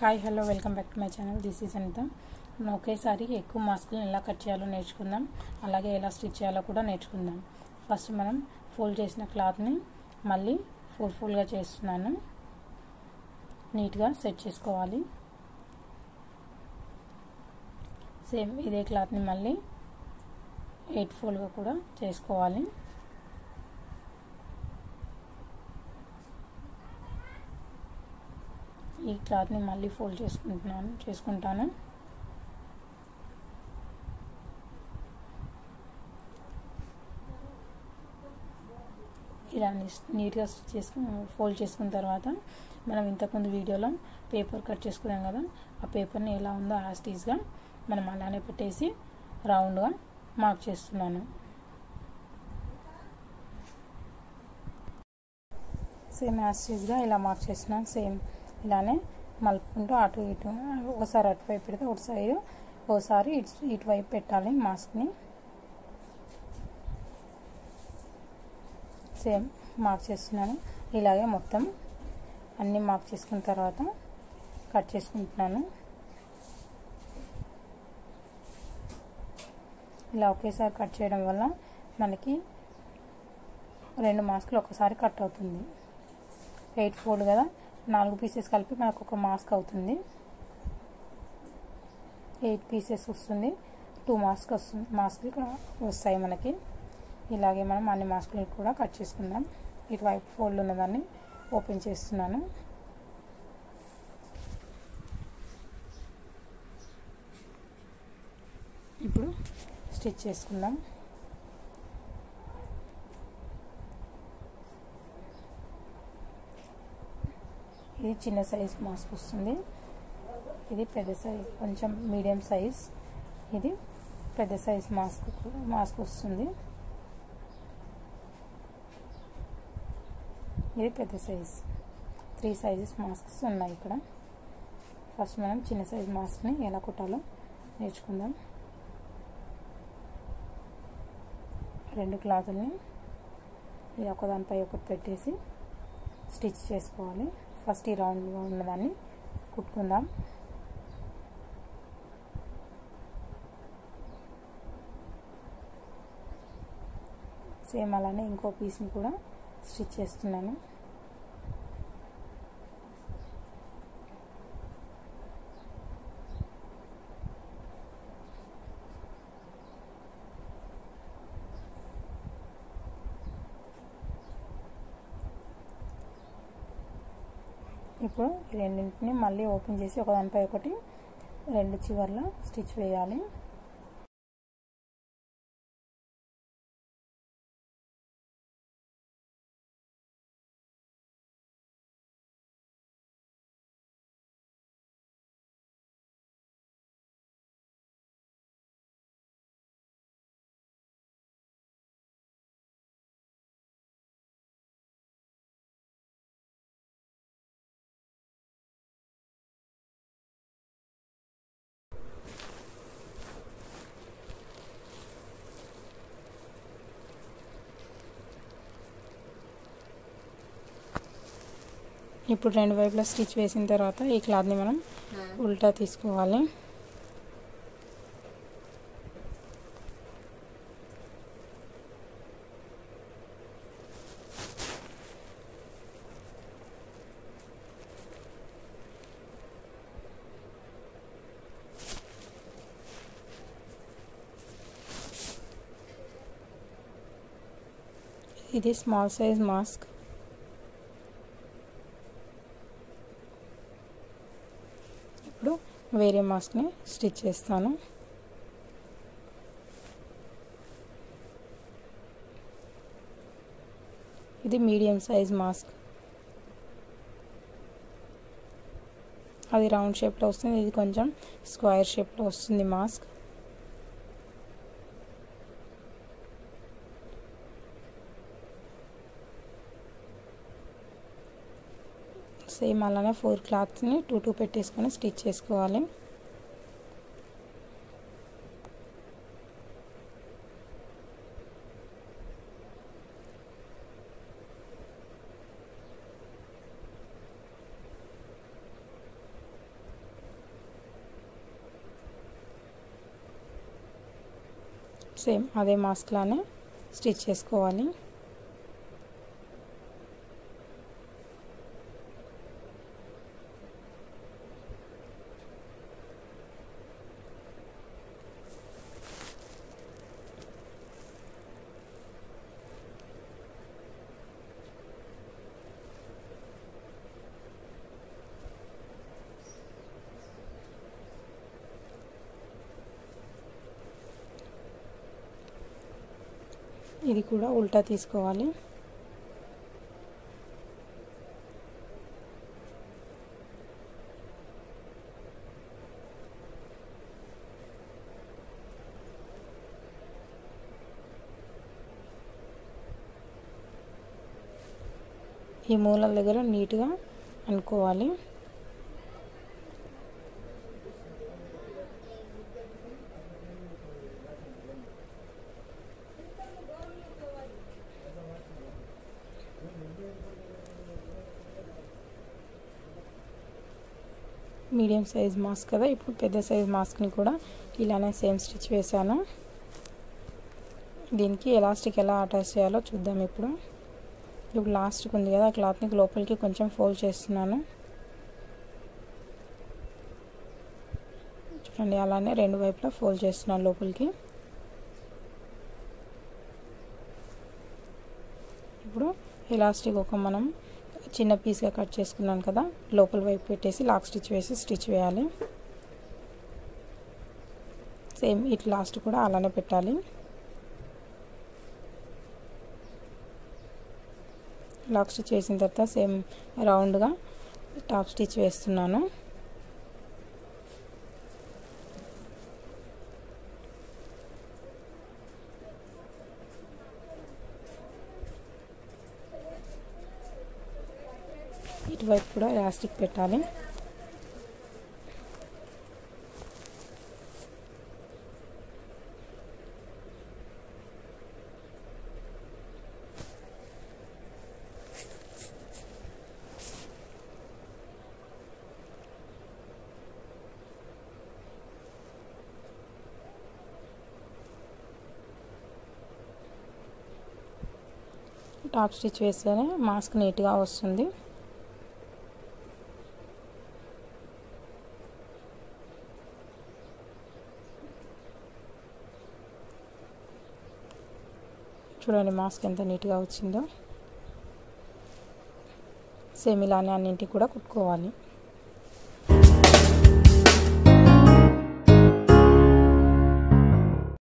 hi hello welcome back to my channel this is Anitha మనం ఒకేసారి ఎక్కువ మాస్కులను ఎలా కట్ చేయాలో నేర్చుకుందాం అలాగే ఎలా స్టిచ్ చేయాలో కూడా నేర్చుకుందాం ఫస్ట్ మనం ఫోల్డ్ చేసిన క్లాత్ని మళ్ళీ ఫోర్ ఫోల్డ్గా చేస్తున్నాను నీట్గా సెట్ చేసుకోవాలి సేమ్ ఇదే క్లాత్ని మళ్ళీ ఎయిట్ ఫోల్డ్గా కూడా చేసుకోవాలి ఈ క్లాత్ని మళ్ళీ ఫోల్డ్ చేసుకుంటున్నాను చేసుకుంటాను ఇలా నీట్గా చేసుకుని ఫోల్డ్ చేసుకున్న తర్వాత మనం ఇంతకుముందు వీడియోలో పేపర్ కట్ చేసుకున్నాం కదా ఆ పేపర్ని ఎలా ఉందో యాస్టీస్గా మనం అలానే పెట్టేసి రౌండ్గా మార్క్ చేస్తున్నాను సేమ్ యాస్టీస్గా ఇలా మార్క్ చేస్తున్నాను సేమ్ ఇలానే మలుపుకుంటూ అటు ఇటు ఒకసారి అటువైపు పెడితే ఒక సైడ్ ఒకసారి ఇటు ఇటువైపు పెట్టాలి మాస్క్ని సేమ్ మార్క్ చేస్తున్నాను ఇలాగే మొత్తం అన్నీ మార్క్ చేసుకున్న తర్వాత కట్ చేసుకుంటున్నాను ఇలా ఒకేసారి కట్ చేయడం వల్ల మనకి రెండు మాస్కులు ఒకసారి కట్ అవుతుంది ఎయిట్ ఫోల్డ్ కదా నాలుగు పీసెస్ కలిపి మనకు ఒక మాస్క్ అవుతుంది ఎయిట్ పీసెస్ వస్తుంది టూ మాస్క్ వస్తుంది మాస్కులు వస్తాయి మనకి ఇలాగే మనం అన్ని మాస్కులు కూడా కట్ చేసుకుందాం ఇటువైపు ఫోల్డ్ ఉన్నదాన్ని ఓపెన్ చేస్తున్నాను ఇప్పుడు స్టిచ్ చేసుకుందాం ఇది చిన్న సైజ్ మాస్క్ వస్తుంది ఇది పెద్ద సైజ్ కొంచెం మీడియం సైజ్ ఇది పెద్ద సైజ్ మాస్క్ మాస్క్ వస్తుంది ఇది పెద్ద సైజ్ త్రీ సైజెస్ మాస్క్స్ ఉన్నాయి ఇక్కడ ఫస్ట్ మనం చిన్న సైజ్ మాస్క్ని ఎలా కుట్టాలో నేర్చుకుందాం రెండు క్లాతుల్ని ఇది ఒకదానిపై ఒకటి పెట్టేసి స్టిచ్ చేసుకోవాలి ఫస్ట్ ఈ రౌండ్గా ఉన్నదాన్ని కుట్టుకుందాం సేమ్ అలానే ఇంకో పీస్ని కూడా స్టిచ్ చేస్తున్నాను ఇప్పుడు ఈ రెండింటిని మళ్ళీ ఓపెన్ చేసి ఒకదానిపై ఒకటి రెండు చివర్ల స్టిచ్ వేయాలి ఇప్పుడు రెండు వైపులా స్టిచ్ వేసిన తర్వాత ఈ క్లాత్ని మనం ఉల్టా తీసుకోవాలి ఇది స్మాల్ సైజ్ మాస్క్ ఇప్పుడు వేరే మాస్క్ని స్టిచ్ చేస్తాను ఇది మీడియం సైజ్ మాస్క్ అది రౌండ్ షేప్లో వస్తుంది ఇది కొంచెం స్క్వేర్ షేప్లో వస్తుంది మాస్క్ సేమ్ అలానే ఫోర్ క్లాత్స్ని టూ టూ పెట్టేసుకొని స్టిచ్ చేసుకోవాలి సేమ్ అదే మాస్క్ లానే స్టిచ్ చేసుకోవాలి ఇది కూడా ఉల్టా తీసుకోవాలి ఈ మూలల దగ్గర నీట్గా అనుకోవాలి మీడియం సైజ్ మాస్క్ కదా ఇప్పుడు పెద్ద సైజ్ మాస్క్ని కూడా ఇలానే సేమ్ స్టిచ్ వేసాను దీనికి ఎలాస్టిక్ ఎలా అటాచ్ చేయాలో చూద్దాం ఇప్పుడు ఇప్పుడు లాస్ట్కి ఉంది కదా ఆ క్లాత్ని లోపలికి కొంచెం ఫోల్డ్ చేస్తున్నాను చూడండి అలానే రెండు వైపులా ఫోల్డ్ చేస్తున్నాను లోపలికి ఇప్పుడు ఎలాస్టిక్ ఒక మనం చిన్న పీస్గా కట్ చేసుకున్నాను కదా లోపల వైపు పెట్టేసి లాక్ స్టిచ్ వేసి స్టిచ్ వేయాలి సేమ్ ఇటు లాస్ట్ కూడా అలానే పెట్టాలి లాక్ స్టిచ్ వేసిన తర్వాత సేమ్ రౌండ్గా టాప్ స్టిచ్ వేస్తున్నాను ఇటువైపు కూడా ఎలాస్టిక్ పెట్టాలి టాప్ స్టిచ్ వేస్తేనే మాస్క్ నీట్గా వస్తుంది చూడండి మాస్క్ ఎంత నీట్గా వచ్చిందో సేమ్ ఇలానే అన్నింటికి కూడా కుట్టుకోవాలి